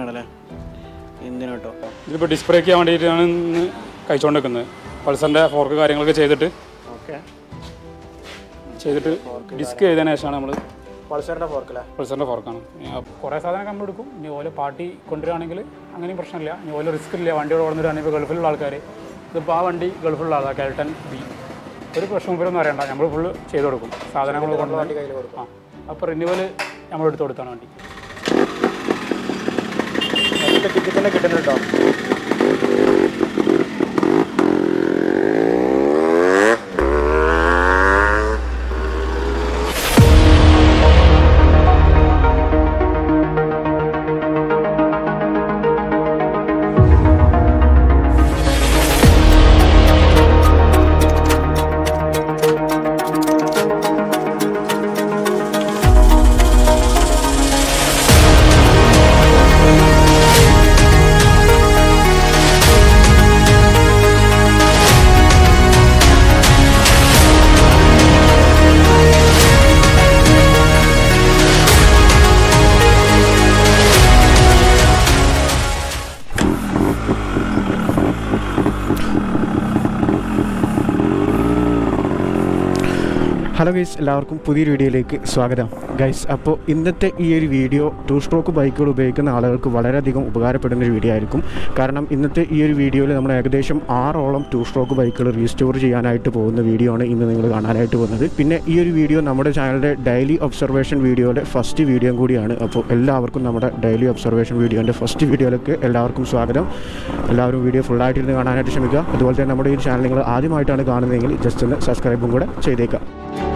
എഞ്ചിനാണല്ലേ എന്തിനാ കേട്ടോ ഇതിപ്പോൾ ഡിസ്പ്ലേക്ക് ചെയ്യാൻ വേണ്ടിയിട്ടാണ് ഇന്ന് കഴിച്ചുകൊണ്ട് നിൽക്കുന്നത് പൾസറിൻ്റെ ഫോർക്ക് കാര്യങ്ങളൊക്കെ ചെയ്തിട്ട് ഓക്കെ ചെയ്തിട്ട് ഡിസ്ക് ചെയ്തതിന് ശേഷമാണ് നമ്മൾ പൾസറിൻ്റെ ഫോർക്കല്ലേ പൾസറിൻ്റെ ഫോർക്കാണ് കുറേ സാധനമൊക്കെ നമ്മൾ എടുക്കും ഇനി ഓല പാർട്ടി കൊണ്ടുവരികയാണെങ്കിൽ അങ്ങനെയും പ്രശ്നമില്ല ഇനി ഓല റിസ്ക് ഇല്ല വണ്ടിയോട് കൊണ്ടുവരികയാണെങ്കിൽ ഇപ്പോൾ ഗൾഫിലുള്ള ആൾക്കാർ ഇതിപ്പോൾ ആ വണ്ടി ഗൾഫിലുള്ള ആളാണ് കെൽട്ടൺ ബി ഒരു പ്രശ്നം ഇവരൊന്നും അറിയണ്ട നമ്മൾ ഫുള്ള് ചെയ്ത് കൊടുക്കും സാധനങ്ങൾ വണ്ടി കൊണ്ടുവന്ന് കയ്യിൽ കൊടുക്കും ആ അപ്പോൾ റിന്യൂവൽ നമ്മൾ എടുത്ത് കൊടുത്താണ് വണ്ടി അതിൻ്റെ കിറ്റിൽ തന്നെ കിട്ടുന്നുണ്ട് കേട്ടോ ഹലോ ഗൈസ് എല്ലാവർക്കും പുതിയൊരു വീഡിയോയിലേക്ക് സ്വാഗതം ഗൈസ് അപ്പോൾ ഇന്നത്തെ ഈ ഒരു വീഡിയോ ടു സ്ട്രോക്ക് ബൈക്കുകൾ ഉപയോഗിക്കുന്ന ആളുകൾക്ക് വളരെയധികം ഉപകാരപ്പെടുന്ന ഒരു വീഡിയോ ആയിരിക്കും കാരണം ഇന്നത്തെ ഈ ഒരു വീഡിയോയിൽ നമ്മൾ ഏകദേശം ആറോളം ടു സ്ട്രോക്ക് ബൈക്കുകൾ റീസ്റ്റോർ ചെയ്യാനായിട്ട് പോകുന്ന വീഡിയോ ആണ് ഇന്ന് നിങ്ങൾ കാണാനായിട്ട് പോകുന്നത് പിന്നെ ഈ ഒരു വീഡിയോ നമ്മുടെ ചാനലിൻ്റെ ഡെയിലി ഒബ്സർവേഷൻ വീഡിയോയുടെ ഫസ്റ്റ് വീഡിയോ കൂടിയാണ് അപ്പോൾ എല്ലാവർക്കും നമ്മുടെ ഡെയിലി ഒബ്സർവേഷൻ വീഡിയോൻ്റെ ഫസ്റ്റ് വീഡിയോയിലേക്ക് എല്ലാവർക്കും സ്വാഗതം എല്ലാവരും വീഡിയോ ഫുള്ളായിട്ടിരുന്ന് കാണാനായിട്ട് ശ്രമിക്കുക അതുപോലെ തന്നെ നമ്മുടെ ഈ ചാനൽ നിങ്ങൾ ആദ്യമായിട്ടാണ് കാണുന്നതെങ്കിൽ ജസ്റ്റ് ഒന്ന് സബ്സ്ക്രൈബും കൂടെ ചെയ്തേക്കാം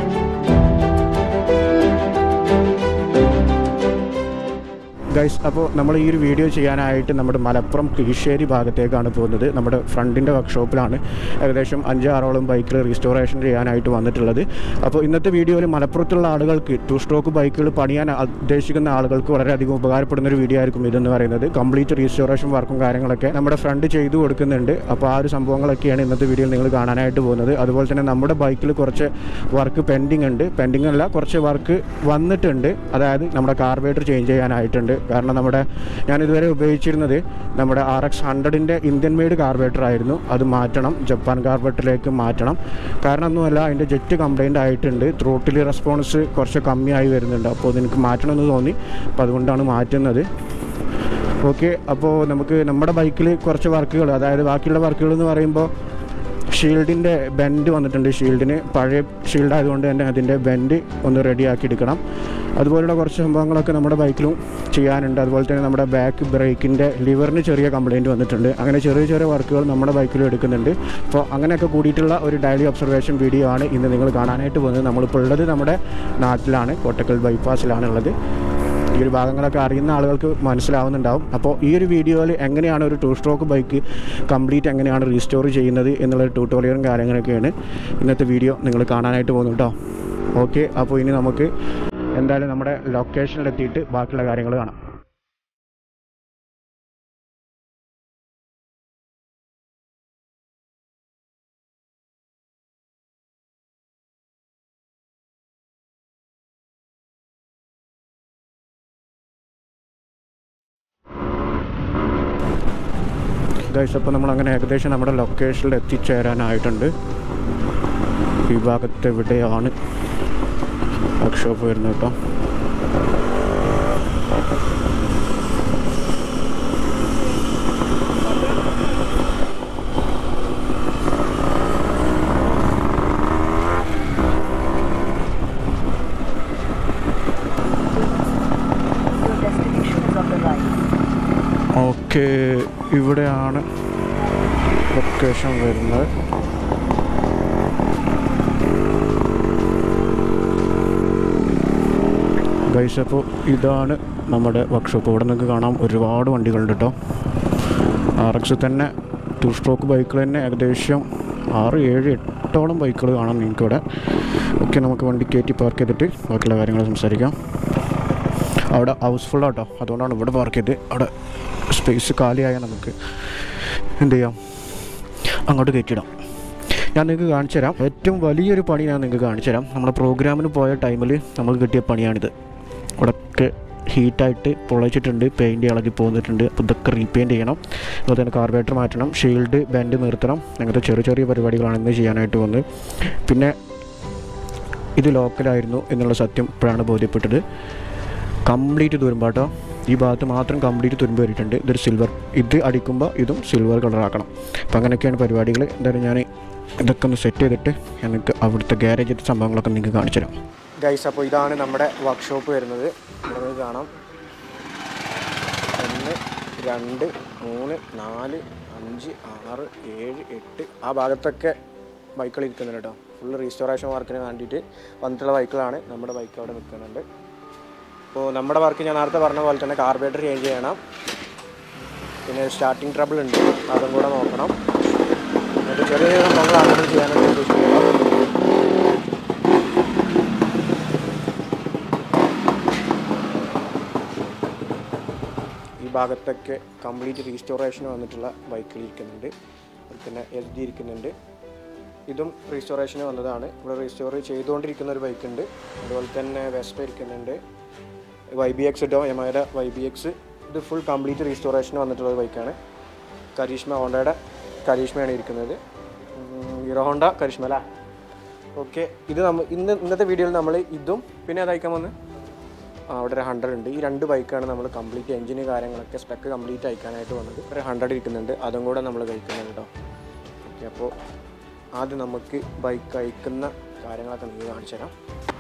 ഗൈസ് അപ്പോൾ നമ്മൾ ഈ ഒരു വീഡിയോ ചെയ്യാനായിട്ട് നമ്മുടെ മലപ്പുറം കീശ്ശേരി ഭാഗത്തേക്കാണ് പോകുന്നത് നമ്മുടെ ഫ്രണ്ടിൻ്റെ വർക്ക്ഷോപ്പിലാണ് ഏകദേശം അഞ്ചാറോളം ബൈക്കുകൾ റീസ്റ്റോറേഷൻ ചെയ്യാനായിട്ട് വന്നിട്ടുള്ളത് അപ്പോൾ ഇന്നത്തെ വീഡിയോയിൽ മലപ്പുറത്തുള്ള ആളുകൾക്ക് ടു സ്ട്രോക്ക് ബൈക്കുകൾ പണിയാൻ ഉദ്ദേശിക്കുന്ന ആളുകൾക്ക് വളരെയധികം ഉപകാരപ്പെടുന്ന ഒരു വീഡിയോ ആയിരിക്കും ഇതെന്ന് പറയുന്നത് കംപ്ലീറ്റ് റീസ്റ്റോറേഷൻ വർക്കും കാര്യങ്ങളൊക്കെ നമ്മുടെ ഫ്രണ്ട് ചെയ്തു കൊടുക്കുന്നുണ്ട് അപ്പോൾ ആ ഒരു സംഭവങ്ങളൊക്കെയാണ് ഇന്നത്തെ വീഡിയോയിൽ നിങ്ങൾ കാണാനായിട്ട് പോകുന്നത് അതുപോലെ തന്നെ നമ്മുടെ ബൈക്കിൽ കുറച്ച് വർക്ക് പെൻഡിങ് ഉണ്ട് പെൻഡിങ് അല്ല കുറച്ച് വർക്ക് വന്നിട്ടുണ്ട് അതായത് നമ്മുടെ കാർബേറ്റർ ചേഞ്ച് ചെയ്യാനായിട്ടുണ്ട് കാരണം നമ്മുടെ ഞാൻ ഇതുവരെ ഉപയോഗിച്ചിരുന്നത് നമ്മുടെ ആർ എക്സ് ഹൺഡ്രഡിൻ്റെ ഇന്ത്യൻ മെയ്ഡ് കാർബേറ്റർ ആയിരുന്നു അത് മാറ്റണം ജപ്പാൻ കാർബേറ്ററിലേക്ക് മാറ്റണം കാരണം ഒന്നുമല്ല അതിൻ്റെ ജെറ്റ് കംപ്ലൈൻ്റ് ആയിട്ടുണ്ട് ത്രോട്ടിൽ റെസ്പോൺസ് കുറച്ച് കമ്മിയായി വരുന്നുണ്ട് അപ്പോൾ അതെനിക്ക് മാറ്റണമെന്ന് തോന്നി അപ്പോൾ അതുകൊണ്ടാണ് മാറ്റുന്നത് ഓക്കെ അപ്പോൾ നമുക്ക് നമ്മുടെ ബൈക്കിൽ കുറച്ച് വർക്കുകൾ അതായത് ബാക്കിയുള്ള വർക്കുകൾ എന്ന് പറയുമ്പോൾ ഷീൽഡിൻ്റെ ബെൻഡ് വന്നിട്ടുണ്ട് ഷീൽഡിന് പഴയ ഷീൽഡ് ആയതുകൊണ്ട് തന്നെ അതിൻ്റെ ബെൻഡ് ഒന്ന് റെഡിയാക്കി എടുക്കണം അതുപോലുള്ള കുറച്ച് സംഭവങ്ങളൊക്കെ നമ്മുടെ ബൈക്കിലും ചെയ്യാനുണ്ട് അതുപോലെ തന്നെ നമ്മുടെ ബാക്ക് ബ്രേക്കിൻ്റെ ലിവറിന് ചെറിയ കംപ്ലയിൻറ്റ് വന്നിട്ടുണ്ട് അങ്ങനെ ചെറിയ ചെറിയ വർക്കുകൾ നമ്മുടെ ബൈക്കിലും എടുക്കുന്നുണ്ട് അപ്പോൾ അങ്ങനെയൊക്കെ കൂടിയിട്ടുള്ള ഒരു ഡെയിലി ഒബ്സർവേഷൻ വീഡിയോ ആണ് ഇന്ന് നിങ്ങൾ കാണാനായിട്ട് പോകുന്നത് നമ്മളിപ്പോൾ ഉള്ളത് നമ്മുടെ നാട്ടിലാണ് കോട്ടക്കൽ ബൈപ്പാസിലാണുള്ളത് ഈ ഒരു ഭാഗങ്ങളൊക്കെ അറിയുന്ന ആളുകൾക്ക് മനസ്സിലാവുന്നുണ്ടാവും അപ്പോൾ ഈ ഒരു വീഡിയോയിൽ എങ്ങനെയാണ് ഒരു ടു സ്ട്രോക്ക് ബൈക്ക് കംപ്ലീറ്റ് എങ്ങനെയാണ് റീസ്റ്റോർ ചെയ്യുന്നത് എന്നുള്ള ട്യൂട്ടോറിയലും കാര്യങ്ങളൊക്കെയാണ് ഇന്നത്തെ വീഡിയോ നിങ്ങൾ കാണാനായിട്ട് പോകുന്നു കേട്ടോ ഓക്കെ അപ്പോൾ ഇനി നമുക്ക് എന്തായാലും നമ്മുടെ ലൊക്കേഷനിലെത്തിയിട്ട് ബാക്കിയുള്ള കാര്യങ്ങൾ കാണാം ഗൈസ് അപ്പോൾ നമ്മൾ അങ്ങനെ ഏകദേശം നമ്മുടെ ലൊക്കേഷനിൽ എത്തിച്ചേരാനായിട്ടുണ്ട് ഈ ഭാഗത്ത് എവിടെയാണ് വർക്ക്ഷോപ്പ് വരുന്നത് കേട്ടോ Your destination is on the right. Okay ഇവിടെയാണ് ലൊക്കേഷൻ വരുന്നത് ഗൈസ് അപ്പോൾ ഇതാണ് നമ്മുടെ വർക്ക്ഷോപ്പ് ഇവിടെ നിങ്ങൾക്ക് കാണാം ഒരുപാട് വണ്ടികളുണ്ട് കേട്ടോ ആർ എക്സ് തന്നെ ടു സ്ട്രോക്ക് ബൈക്കുകൾ തന്നെ ഏകദേശം ആറ് ഏഴ് എട്ടോളം ബൈക്കുകൾ കാണാം നിങ്ങൾക്ക് ഇവിടെ ഓക്കെ നമുക്ക് വണ്ടി കയറ്റി പാർക്ക് ചെയ്തിട്ട് ബാക്കിയുള്ള കാര്യങ്ങൾ സംസാരിക്കാം അവിടെ ഹൗസ്ഫുൾ ആട്ടോ അതുകൊണ്ടാണ് ഇവിടെ പാർക്ക് ചെയ്ത് അവിടെ സ്പേസ് കാലിയായാൽ നമുക്ക് എന്ത് ചെയ്യാം അങ്ങോട്ട് കയറ്റിയിടാം ഞാൻ നിങ്ങൾക്ക് കാണിച്ചു തരാം ഏറ്റവും വലിയൊരു പണി ഞാൻ നിങ്ങൾക്ക് കാണിച്ചു തരാം നമ്മുടെ പ്രോഗ്രാമിന് പോയ ടൈമിൽ നമുക്ക് കിട്ടിയ പണിയാണിത് ഇവിടെയൊക്കെ ഹീറ്റായിട്ട് പൊളച്ചിട്ടുണ്ട് പെയിൻറ്റ് ഇളകി പോന്നിട്ടുണ്ട് അപ്പോൾ ഇതൊക്കെ റീപെയിൻറ്റ് ചെയ്യണം അതുപോലെ തന്നെ കാർബേറ്റർ മാറ്റണം ഷീൽഡ് ബെൻഡ് നിർത്തണം അങ്ങനത്തെ ചെറിയ ചെറിയ പരിപാടികളാണ് ഇന്ന് ചെയ്യാനായിട്ട് വന്നത് പിന്നെ ഇത് ലോക്കലായിരുന്നു എന്നുള്ള സത്യം ഇപ്പോഴാണ് ബോധ്യപ്പെട്ടത് കംപ്ലീറ്റ് തുരുമ്പാട്ടോ ഈ ഭാഗത്ത് മാത്രം കംപ്ലീറ്റ് തുരുമ്പ് വരിയിട്ടുണ്ട് ഇതൊരു സിൽവർ ഇത് അടിക്കുമ്പോൾ ഇതും സിൽവർ കളറാക്കണം അപ്പോൾ അങ്ങനെയൊക്കെയാണ് പരിപാടികൾ എന്തായാലും ഞാൻ ഇതൊക്കെ ഒന്ന് സെറ്റ് ചെയ്തിട്ട് എനിക്ക് അവിടുത്തെ ഗ്യാരേജിൻ്റെ സംഭവങ്ങളൊക്കെ നിങ്ങൾക്ക് കാണിച്ചു തരാം ഗൈസ് അപ്പോൾ ഇതാണ് നമ്മുടെ വർക്ക്ഷോപ്പ് വരുന്നത് ഇവിടെ നിങ്ങൾക്ക് കാണാം ഒന്ന് രണ്ട് മൂന്ന് നാല് അഞ്ച് ആറ് ഏഴ് എട്ട് ആ ഭാഗത്തൊക്കെ ബൈക്കുകൾ ഇരിക്കുന്നുണ്ട് കേട്ടോ ഫുൾ റീസ്റ്റോറേഷൻ വർക്കിന് വേണ്ടിയിട്ട് വന്നിട്ടുള്ള ബൈക്കുകളാണ് നമ്മുടെ ബൈക്ക് അവിടെ നിൽക്കുന്നുണ്ട് അപ്പോൾ നമ്മുടെ വർക്ക് ഞാൻ നേരത്തെ പറഞ്ഞ പോലെ തന്നെ കാർബേറ്റർ ചേഞ്ച് ചെയ്യണം പിന്നെ സ്റ്റാർട്ടിങ് ട്രബിൾ ഉണ്ട് അതും കൂടെ നോക്കണം എന്നിട്ട് ചെറിയ ചെറിയ സംഭവങ്ങളാണ് നമ്മൾ ചെയ്യാനായിട്ട് ഉദ്ദേശിക്കുന്നത് ഈ ഭാഗത്തൊക്കെ കംപ്ലീറ്റ് റീസ്റ്റോറേഷൻ വന്നിട്ടുള്ള ബൈക്കുകൾ ഇരിക്കുന്നുണ്ട് അതുപോലെ തന്നെ എൽ ജി ഇരിക്കുന്നുണ്ട് ഇതും റീസ്റ്റോറേഷന് വന്നതാണ് ഇവിടെ റീസ്റ്റോർ ചെയ്തുകൊണ്ടിരിക്കുന്ന ഒരു ബൈക്ക് ഉണ്ട് അതുപോലെ തന്നെ വെസ്പ ഇരിക്കുന്നുണ്ട് വൈ ബി എക്സ് ഇട്ടോ എമയുടെ വൈ ബി എക്സ് ഇത് ഫുൾ കംപ്ലീറ്റ് റീസ്റ്റോറേഷന് വന്നിട്ടുള്ള ഒരു ബൈക്കാണ് കരീഷ്മ ഹോണ്ടയുടെ കരീഷ്മയാണ് ഇരിക്കുന്നത് ഉം, ഹീറോ ഹോണ്ട കരീഷ്മ അല്ലേ ഓക്കെ ഇത് നമ്മൾ ഇന്ന് ഇന്നത്തെ വീഡിയോയിൽ നമ്മൾ ഇതും പിന്നെ അതയക്കാൻ വന്ന് ആ, അവിടെ ഒരു ഹൺഡ്രഡ് ഉണ്ട് ഈ രണ്ട് ബൈക്കാണ് നമ്മൾ കംപ്ലീറ്റ് എഞ്ചിന് കാര്യങ്ങളൊക്കെ സ്പെക്ക് കംപ്ലീറ്റ് അയക്കാനായിട്ട് വന്നത് ഒരു ഹൺഡ്രഡ് ഇരിക്കുന്നുണ്ട് അതും കൂടെ നമ്മൾ കഴിക്കുന്നുണ്ട് കേട്ടോ ഓക്കെ അപ്പോൾ ആദ്യം നമുക്ക് ബൈക്ക് അയക്കുന്ന കാര്യങ്ങളൊക്കെ നീ കാണിച്ചു തരാം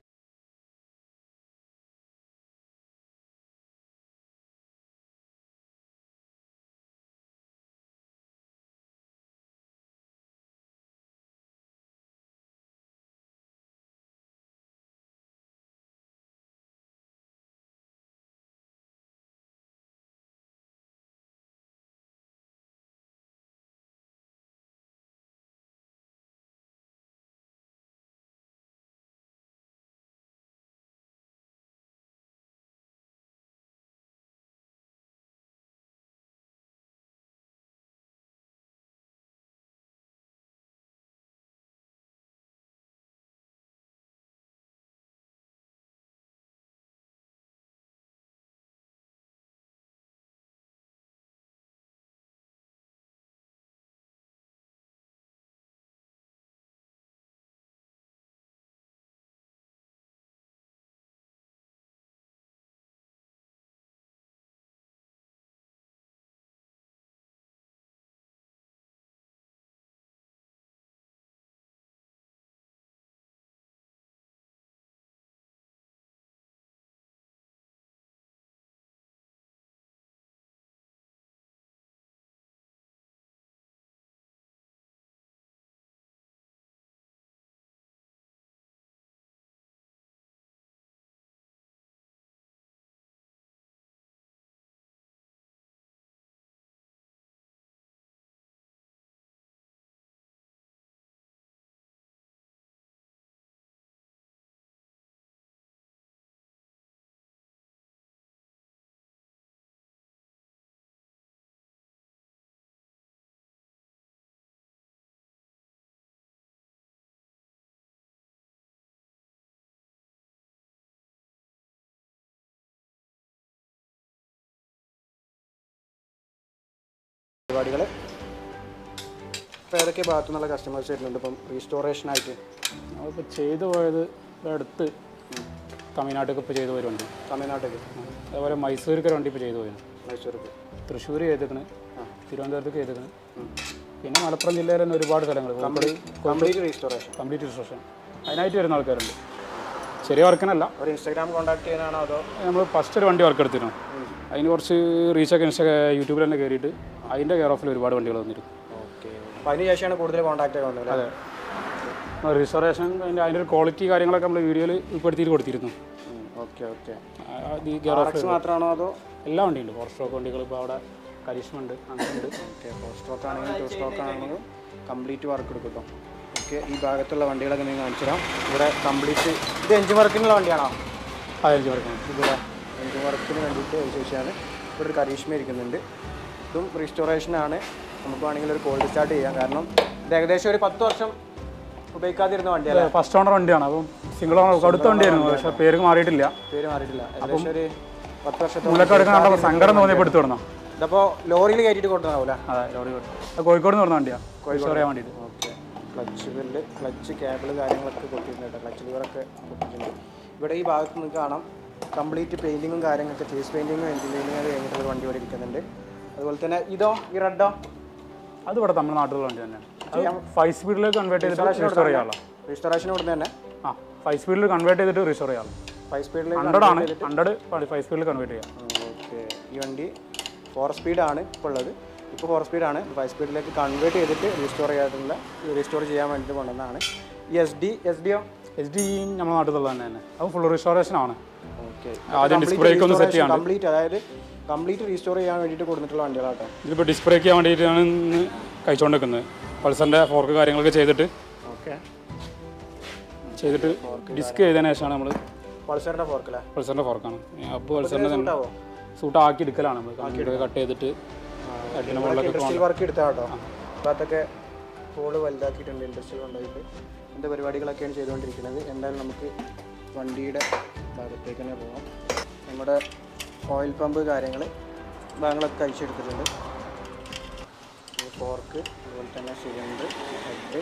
പരിപാടികൾ ഇപ്പോൾ ഏതൊക്കെ ഭാഗത്തു നിന്നുള്ള കസ്റ്റമേഴ്സ് വരുന്നുണ്ട് ഇപ്പം റീസ്റ്റോറേഷനായിട്ട് നമ്മളിപ്പോൾ ചെയ്തു പോയത് ഇവിടെ അടുത്ത് തമിഴ്നാട്ടിലേക്ക് ഇപ്പോൾ ചെയ്തു പോരുന്നുണ്ട് തമിഴ്നാട്ടിലേക്ക് അതേപോലെ മൈസൂർക്ക് ഒരു വണ്ടി ഇപ്പോൾ ചെയ്തു പോയിരുന്നു മൈസൂർക്ക് തൃശ്ശൂർ ചെയ്തേക്കണ് തിരുവനന്തപുരത്തേക്ക് ചെയ്തേക്കണ് പിന്നെ മലപ്പുറം ജില്ലയിൽ തന്നെ ഒരുപാട് സ്ഥലങ്ങൾ Kozhikode complete restoration complete registration അതിനായിട്ട് വരുന്ന ആൾക്കാരുണ്ട് ചെറിയ വർക്കിനല്ല ഒരു ഇൻസ്റ്റാഗ്രാം കോൺടാക്ട് ചെയ്യാനാണോ അതോ നമ്മൾ ഫസ്റ്റ് ഒരു വണ്ടി വർക്ക് എടുത്തിരുന്നു അതിന് കുറച്ച് റീച്ചൊക്കെ ഇൻസ്റ്റ യൂട്യൂബിൽ തന്നെ കയറിയിട്ട് അതിൻ്റെ കെയർ ഓഫിൽ ഒരുപാട് വണ്ടികൾ വന്നിരുന്നു ഓക്കെ അപ്പോൾ അതിന് ശേഷമാണ് കൂടുതൽ കോൺടാക്ട് വന്നത് അല്ലേ റിസർവേഷൻ അതിൻ്റെ അതിൻ്റെ ഒരു ക്വാളിറ്റി കാര്യങ്ങളൊക്കെ നമ്മൾ വീഡിയോയിൽ ഉൾപ്പെടുത്തിയിട്ട് കൊടുത്തിരുന്നു ഓക്കെ ഓക്കെ ആ, ഈ ഗിയർ ഓഫ് ആർഎക്സ് മാത്രമാണോ അതോ എല്ലാ വണ്ടിയുണ്ട് ഫോർ സ്ട്രോക്ക് വണ്ടികൾ ഇപ്പോൾ അവിടെ കരീഷ്മ ഉണ്ട് അങ്ങനെ ഉണ്ട് ഓക്കെ ഫോർ സ്റ്റോക്ക് ആണെങ്കിലും ടു സ്റ്റോക്ക് ആണെങ്കിലും കംപ്ലീറ്റ് വർക്ക് എടുക്കും കേട്ടോ ഓക്കെ ഈ ഭാഗത്തുള്ള വണ്ടികളൊക്കെ നിങ്ങൾ കാണിച്ചു തരാം ഇവിടെ കംപ്ലീറ്റ് ഇത് എഞ്ചിൻ വർക്കിനുള്ള വണ്ടിയാണോ പതിനഞ്ച് പേർക്കാണ് ഇവിടെ എഞ്ചിൻ വർക്കിന് വേണ്ടിയിട്ട് ശേഷിയാണ് ഇവിടെ ഒരു കരീഷ്മ ഇരിക്കുന്നുണ്ട് ഇതും റീസ്റ്റോറേഷനാണ് നമുക്ക് വേണമെങ്കിൽ ഒരു കോൾഡ് സ്റ്റാർട്ട് ചെയ്യാം കാരണം ഇത് ഏകദേശം ഒരു പത്ത് വർഷം ഉപയോഗിക്കാതിരുന്ന വണ്ടിയല്ല ഫസ്റ്റ് ഓണർ വണ്ടിയാണ് അപ്പം സിംഗിൾ ഓണർ അടുത്ത വണ്ടിയായിരുന്നു പക്ഷേ പേര് മാറിയിട്ടില്ല പേര് മാറിയിട്ടില്ല ഏകദേശം ഒരു പത്ത് വർഷത്തോളം ഉള്ളൊക്കെ എടുക്കാൻ കണ്ടപ്പോൾ സങ്കടം തോന്നിയപ്പോൾ എടുത്തു വിടണം ഇതപ്പോൾ ലോറിയിൽ കയറ്റിയിട്ട് കൊണ്ടുവന്നാവൂല അതെ ലോറി കൊടുത്തു അത് കോഴിക്കോട് നിന്ന് പറഞ്ഞ വണ്ടിയാണ് കോഴിക്കോട് പറയാൻ വേണ്ടിയിട്ട് okay clutch bell clutch cable കാര്യങ്ങളൊക്കെ പൊട്ടിയിട്ടുണ്ട് ക്ലച്ച് ലിവറൊക്കെ പൊട്ടിയിട്ടുണ്ട് ഇവിടെ ഈ ഭാഗത്ത് നിങ്ങൾക്ക് കാണാം കംപ്ലീറ്റ് പെയിൻറ്റിങ്ങും കാര്യങ്ങളൊക്കെ ഫേസ് പെയിൻറ്റിങ്ങും എഞ്ചിനീയറിംഗ് അത് കഴിഞ്ഞിട്ടുള്ള ഒരു വണ്ടി ഇവിടെ ഇരിക്കുന്നുണ്ട് അതുപോലെ തന്നെ ഇതോ ഈ റെഡോ അത് ഇവിടെ തമിഴ്നാട്ടിലുള്ള വണ്ടി തന്നെയാണ് അത് ഫൈവ് സ്പീഡിലേക്ക് കൺവേർട്ട് ചെയ്തിട്ട് റീസ്റ്റോർ ചെയ്യാമല്ലോ രജിസ്ട്രേഷൻ ഇവിടുന്ന് തന്നെ ആ ഫൈവ് സ്പീഡിൽ കൺവേർട്ട് ചെയ്തിട്ട് റീസ്റ്റോർ ചെയ്യാമല്ലോ ഫൈവ് സ്പീഡിൽ ഹൺഡ്രഡ് ആണ് ഹൺഡ്രഡ് ഫൈവ് സ്പീഡിൽ കൺവേർട്ട് ചെയ്യാം ഓക്കെ ഈ വണ്ടി ഫോർ സ്പീഡാണ് ഇപ്പോൾ ഉള്ളത് ഇപ്പോൾ ഫോർ സ്പീഡാണ് ഫൈവ് സ്പീഡിലേക്ക് കൺവേർട്ട് ചെയ്തിട്ട് റീസ്റ്റോർ ചെയ്യാനുള്ള റീസ്റ്റോർ ചെയ്യാൻ വേണ്ടിയിട്ട് കൊണ്ടുവന്നതാണ് ഈ എസ് ഡി എസ് ഡിയോ എച്ച് ഡി നമ്മുടെ നാട്ടിലുള്ള തന്നെ തന്നെ അത് ഫുൾ റീസ്റ്റോറേഷൻ ആണ് ഓക്കെ ആദ്യം ഡിസ്ക് ബ്രേക്ക് ഒന്ന് സെറ്റ് ചെയ്യാണ്ട് കംപ്ലീറ്റ് അതായത് കംപ്ലീറ്റ് റീസ്റ്റോർ ചെയ്യാൻ വേണ്ടിയിട്ട് കൊടുത്തിട്ടുള്ള വണ്ടികളാട്ടോ ഇതിപ്പോൾ ഡിസ്ക് ബ്രേക്ക് ചെയ്യാൻ വേണ്ടിയിട്ടാണ് ഇന്ന് കഴിച്ചുകൊണ്ട് നിൽക്കുന്നത് പൾസറിൻ്റെ ഫോർക്ക് കാര്യങ്ങളൊക്കെ ചെയ്തിട്ട് ഓക്കെ ചെയ്തിട്ട് ഡിസ്ക് ചെയ്തതിന് ശേഷമാണ് നമ്മൾ പൾസറിൻ്റെ ഫോർക്കല്ലേ പൾസറിൻ്റെ ഫോർക്കാണ് അപ്പോൾ പൾസറിൻ്റെ തന്നെ ഉണ്ടാവോ സൂട്ട് ആക്കി എടുക്കലാണ് നമ്മൾ കട്ട് ചെയ്തിട്ട് അതിൻ്റെ മുകളിലൊക്കെ ഇൻഡസ്ട്രിയൽ വർക്ക് എടുത്താ കേട്ടോ ഭാഗത്തൊക്കെ ഹോള് വലുതാക്കിയിട്ടുണ്ട് ഇൻഡസ്ട്രിയൽ കൊണ്ടുപോയിട്ട് എന്ത് പരിപാടികളൊക്കെയാണ് ചെയ്തുകൊണ്ടിരിക്കുന്നത് എന്തായാലും നമുക്ക് വണ്ടിയുടെ ഭാഗത്തേക്ക് തന്നെ പോകാം നമ്മുടെ ഓയിൽ പമ്പ് കാര്യങ്ങൾ ഭാഗങ്ങളൊക്കെ അയച്ചെടുത്തിട്ടുണ്ട് ഫോർക്ക് അതുപോലെ തന്നെ സിലിണ്ടർ ഹെഡ്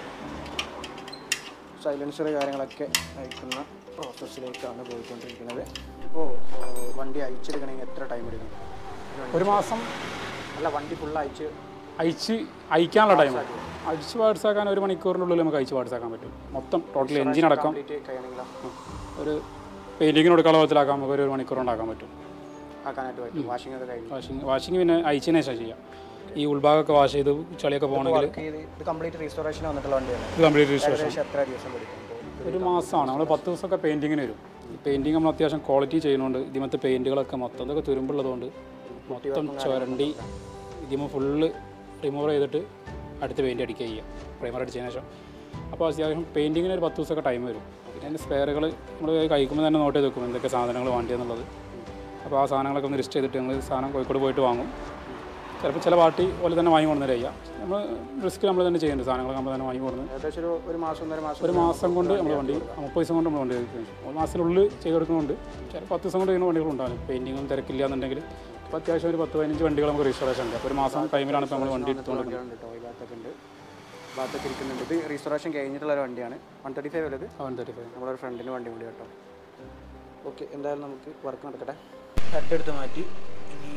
സൈലൻസർ കാര്യങ്ങളൊക്കെ അയക്കുന്ന പ്രോസസ്സിലേക്കാണ് പോയിക്കൊണ്ടിരിക്കുന്നത് ഇപ്പോൾ വണ്ടി അയച്ചെടുക്കണമെങ്കിൽ എത്ര ടൈം എടുക്കും ഒരു മാസം അല്ല വണ്ടി ഫുൾ അയച്ച് അയച്ച് അയക്കാനുള്ള ടൈം അടിച്ച് പാഴ്സാക്കാൻ ഒരു മണിക്കൂറിനുള്ളിൽ നമുക്ക് അയച്ച് പാഴ്സാക്കാൻ പറ്റും മൊത്തം ടോട്ടൽ എഞ്ചിൻ അടക്കം കംപ്ലീറ്റ് കഴിയണമെങ്കിലോ ഒരു പെയിൻറ്റിങ്ങിന് കൊടുക്കാനുള്ള വിധത്തിലാക്കാൻ നമുക്ക് ഒരു മണിക്കൂർ ഉണ്ടാക്കാൻ പറ്റും ആക്കാനായിട്ട് പറ്റും വാഷിംഗ് ഒക്കെ കഴിഞ്ഞു വാഷിങ് വാഷിങ് പിന്നെ അയച്ചതിന് ശേഷം ചെയ്യാം ഈ ഉൾഭാഗമൊക്കെ വാഷ് ചെയ്ത് ചളിയൊക്കെ പോകണമെങ്കിൽ വർക്ക് ചെയ്ത് ഇത് കംപ്ലീറ്റ് റീസ്റ്റോറേഷൻ വന്നിട്ടുള്ള വണ്ടിയാണ് ഇത് കംപ്ലീറ്റ് രജിസ്ട്രേഷൻ ഏകദേശം എത്ര ദിവസം പിടിക്കും ഇപ്പോൾ ഒരു മാസമാണ് നമ്മൾ പത്ത് ദിവസമൊക്കെ പെയിൻറ്റിങ്ങിന് വരും പെയിൻറ്റിങ് നമ്മൾ അത്യാവശ്യം ക്വാളിറ്റി ചെയ്യുന്നുണ്ട് ഇതിമത്തെ പെയിൻറ്റുകളൊക്കെ മൊത്തം ഇതൊക്കെ തുരുമ്പുള്ളതുകൊണ്ട് മൊത്തം ചുരണ്ടി ഇതിമ ഫുള്ള് റിമൂവ് ചെയ്തിട്ട് അടുത്ത് പെയിൻറ്റ് അടിക്കുക ചെയ്യുക പ്രൈമർ അടിച്ചതിന് ശേഷം അപ്പോൾ അത്യാവശ്യം പെയിൻറ്റിങ്ങിന് ഒരു പത്ത് ദിവസമൊക്കെ ടൈം വരും പിന്നെ അതിൻ്റെ സ്പെയറുകൾ നമ്മൾ കഴിക്കുമ്പോൾ തന്നെ നോട്ട് ചെയ്ത് വെക്കും എന്തൊക്കെ സാധനങ്ങൾ വേണ്ടിയെന്നുള്ളത് അപ്പോൾ ആ സാധനങ്ങളൊക്കെ ഒന്ന് ലിസ്റ്റ് ചെയ്തിട്ട് ഞങ്ങൾ സാധനം കോഴിക്കോട് പോയിട്ട് വാങ്ങും ചിലപ്പോൾ ചില പാർട്ടി പോലെ തന്നെ വാങ്ങി കൊണ്ടുവന്നിട്ട് ചെയ്യാം നമ്മൾ റിസ്ക് നമ്മൾ തന്നെ ചെയ്യുന്നുണ്ട് സാധനങ്ങൾ നമ്മൾ തന്നെ വാങ്ങി കൊണ്ടുവന്ന് ഏകദേശം ഒരു ഒരു മാസം ഒന്നര മാസം ഒരു മാസം കൊണ്ട് നമ്മൾ വണ്ടി മുപ്പത് ദിവസം കൊണ്ട് നമ്മൾ വണ്ടി എടുക്കും ഒരു മാസത്തിനുള്ളിൽ ചെയ്ത് കൊടുക്കുന്നുണ്ട് ചില പത്ത് ദിവസം കൊണ്ട് ചെയ്യുന്ന വണ്ടികളുണ്ടാകും പെയിൻറ്റിങ്ങും തിരക്കില്ല എന്നുണ്ടെങ്കിൽ ഇപ്പോൾ അത്യാവശ്യം ഒരു പത്ത് പതിനഞ്ച് വണ്ടികൾ നമുക്ക് രജിസ്ട്രേഷൻ ഉണ്ട് അപ്പോൾ ഒരു മാസം ടൈമിലാണ് ഇപ്പോൾ നമ്മൾ വണ്ടി എടുത്തുകൊണ്ടിരിക്കുന്നത് വണ്ടികളുണ്ട് കേട്ടോ ഈ ഭാഗത്തൊക്കെ ഉണ്ട് ഭാഗത്തൊക്കെ ഇരിക്കുന്നുണ്ട് ഇത് റീസ്റ്റോറേഷൻ കഴിഞ്ഞിട്ടുള്ള ഒരു വണ്ടിയാണ് വൺ തേർട്ടി ഫൈവ് ഉള്ളത് അവൻ തേർട്ടി ഫൈവ് നമ്മളൊരു ഫ്രണ്ടിന് വണ്ടി കൂടി കേട്ടോ ഓക്കെ എന്തായാലും നമുക്ക് വർക്ക് നടക്കട്ടെ ഹെഡ് എടുത്ത് മാറ്റി ഇനി